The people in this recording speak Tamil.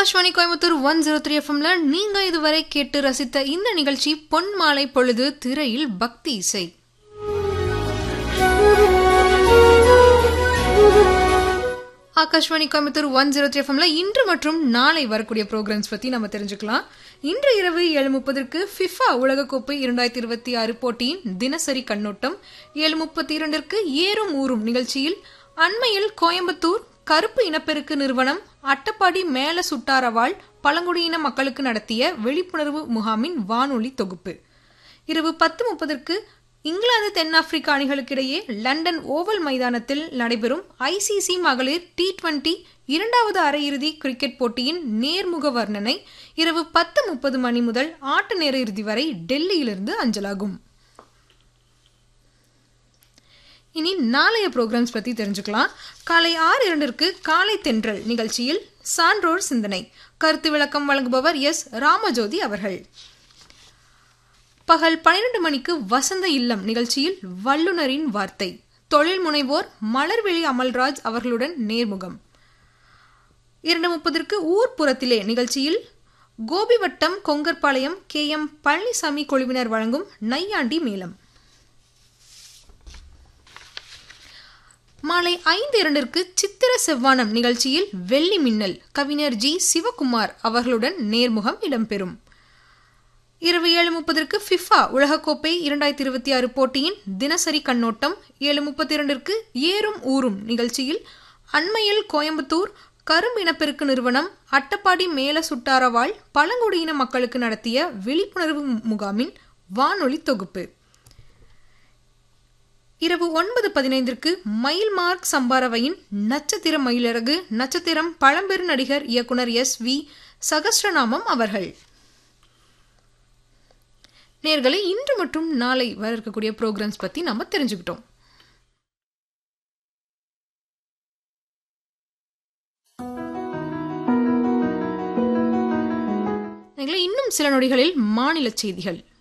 Akashvani Coimbatore one zero three எஃப்எம்ல நீங்க இதுவரை கேட்டு ரசித்த இந்த நிகழ்ச்சி பொன் மாலை பொழுது திரையில் பக்தி இசை Akashvani Coimbatore one zero three எஃப்எம்ல இன்று மற்றும் நாளை வரக்கூடிய ப்ரோக்ராம்ஸ் பத்தி நம்ம தெரிஞ்சுக்கலாம் இன்று இரவு ஏழு முப்பதற்கு ஃபிஃபா உலகக்கோப்பை இரண்டாயிரத்தி இருபத்தி ஆறு போட்டியின் தினசரி கண்ணோட்டம் ஏழு முப்பத்தி இரண்டிற்கு ஏறும் ஊறும் நிகழ்ச்சியில் அண்மையில் கோயம்புத்தூர் கருப்பு இனப்பெருக்கு நிறுவனம் அட்டப்பாடி மேல சுட்டாரவாள் பழங்குடியின மக்களுக்கு நடத்திய விழிப்புணர்வு முகாமின் வானொலி தொகுப்பு இரவு பத்து முப்பதற்கு இங்கிலாந்து தென்னாப்பிரிக்க அணிகளுக்கிடையே லண்டன் ஓவல் மைதானத்தில் நடைபெறும் ஐசிசி மகளிர் டி டுவெண்டி இரண்டாவது அரையிறுதி கிரிக்கெட் போட்டியின் நேர்முக வர்ணனை இரவு பத்து முப்பது மணி முதல் ஆட்ட நேர இறுதி வரை டெல்லியிலிருந்து அஞ்சலாகும் இனி நாளைய ப்ரோக்ராம்ஸ் பத்தி தெரிஞ்சுக்கலாம் காலை ஆறு இரண்டிற்கு காலை தென்றல் நிகழ்ச்சியில் சான்றோர் சிந்தனை கருத்து விளக்கம் வழங்குபவர் எஸ் ராமஜோதி அவர்கள் பகல் பன்னிரண்டு மணிக்கு வசந்த இல்லம் நிகழ்ச்சியில் வல்லுனரின் வார்த்தை தொழில் முனைவோர் மலர்வெளி அமல்ராஜ் அவர்களுடன் நேர்முகம் இரண்டு முப்பதற்கு ஊர்ப்புறத்திலே நிகழ்ச்சியில் கோபிவட்டம் கொங்கர்பாளையம் கே எம் பழனிசாமி குழுவினர் வழங்கும் நையாண்டி மேளம் மாலை ஐந்து இரண்டிற்கு சித்திர செவ்வானம் நிகழ்ச்சியில் வெள்ளி மின்னல் கவிஞர் ஜி சிவகுமார் அவர்களுடன் நேர்முகம் இடம்பெறும் இரவு ஏழு முப்பதற்கு ஃபிஃபா உலகக்கோப்பை இரண்டாயிரத்தி இருபத்தி ஆறு போட்டியின் தினசரி கண்ணோட்டம் ஏழு முப்பத்தி இரண்டிற்கு ஏறும் ஊறும் நிகழ்ச்சியில் அண்மையில் கோயம்புத்தூர் கரும்பு இனப்பெருக்கு நிறுவனம் அட்டப்பாடி மேல சுட்டாரவாள் பழங்குடியின மக்களுக்கு நடத்திய விழிப்புணர்வு முகாமின் வானொலி தொகுப்பு இரவு ஒன்பது பதினைந்திற்கு மயில் மார்க் சம்பாரவையின் நட்சத்திர மயிலரகு நட்சத்திரம் பழம்பெரு நடிகர் இயக்குனர் எஸ் வி சகஸ்ரநாமம் அவர்கள் நேர்களை இன்று மற்றும் நாளை வர இருக்கக்கூடிய ப்ரோக்ராம்ஸ் பத்தி நம்ம தெரிஞ்சுக்கிட்டோம் இன்னும் சில நொடிகளில் மாநில செய்திகள்